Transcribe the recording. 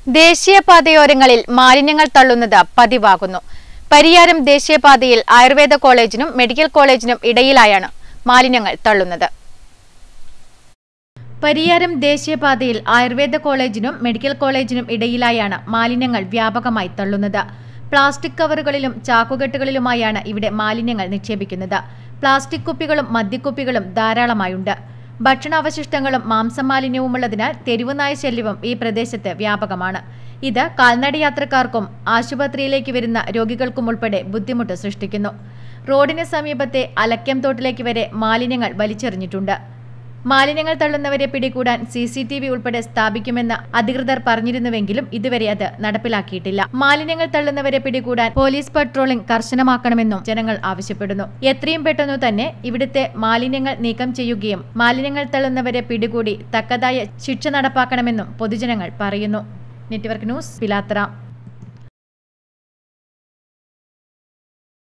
ദേശീയപാതയോരങ്ങളിൽ മാലിന്യങ്ങൾ തള്ളുന്നത് പതിവാകുന്നു പരിയാരം ദേശീയപാതയിൽ ആയുർവേദ കോളേജിനും മെഡിക്കൽ കോളേജിനും ഇടയിലായാണ് മാലിന്യങ്ങൾ തള്ളുന്നത് പരിയാരം ദേശീയപാതയിൽ ആയുർവേദ കോളേജിനും മെഡിക്കൽ കോളേജിനും ഇടയിലായാണ് മാലിന്യങ്ങൾ വ്യാപകമായി തള്ളുന്നത് പ്ലാസ്റ്റിക് കവറുകളിലും ചാക്കുകെട്ടുകളിലുമായാണ് ഇവിടെ മാലിന്യങ്ങൾ നിക്ഷേപിക്കുന്നത് പ്ലാസ്റ്റിക് കുപ്പികളും മദ്യക്കുപ്പികളും ധാരാളമായുണ്ട് ഭക്ഷണാവശിഷ്ടങ്ങളും മാംസം മാലിന്യവുമുള്ളതിനാൽ തെരുവുനായ ശല്യവും ഈ പ്രദേശത്ത് വ്യാപകമാണ് ഇത് കാൽനട യാത്രക്കാർക്കും ആശുപത്രിയിലേക്ക് വരുന്ന രോഗികൾക്കും ഉൾപ്പെടെ ബുദ്ധിമുട്ട് സൃഷ്ടിക്കുന്നു റോഡിന് സമീപത്തെ അലക്യം തോട്ടിലേക്ക് വരെ മാലിന്യങ്ങൾ വലിച്ചെറിഞ്ഞിട്ടുണ്ട് മാലിന്യങ്ങൾ തള്ളുന്നവരെ പിടികൂടാൻ സി സി ടി വി ഉൾപ്പെടെ സ്ഥാപിക്കുമെന്ന് അധികൃതർ പറഞ്ഞിരുന്നുവെങ്കിലും ഇതുവരെ അത് നടപ്പിലാക്കിയിട്ടില്ല മാലിന്യങ്ങൾ തള്ളുന്നവരെ പിടികൂടാൻ പോലീസ് പട്രോളിംഗ് കർശനമാക്കണമെന്നും ജനങ്ങൾ ആവശ്യപ്പെടുന്നു എത്രയും പെട്ടെന്നു തന്നെ ഇവിടുത്തെ മാലിന്യങ്ങൾ നീക്കം ചെയ്യുകയും മാലിന്യങ്ങൾ തള്ളുന്നവരെ പിടികൂടി തക്കതായ ശിക്ഷ നടപ്പാക്കണമെന്നും പൊതുജനങ്ങൾ പറയുന്നു നെറ്റ്വർക്ക് ന്യൂസ് പിലാത്തറ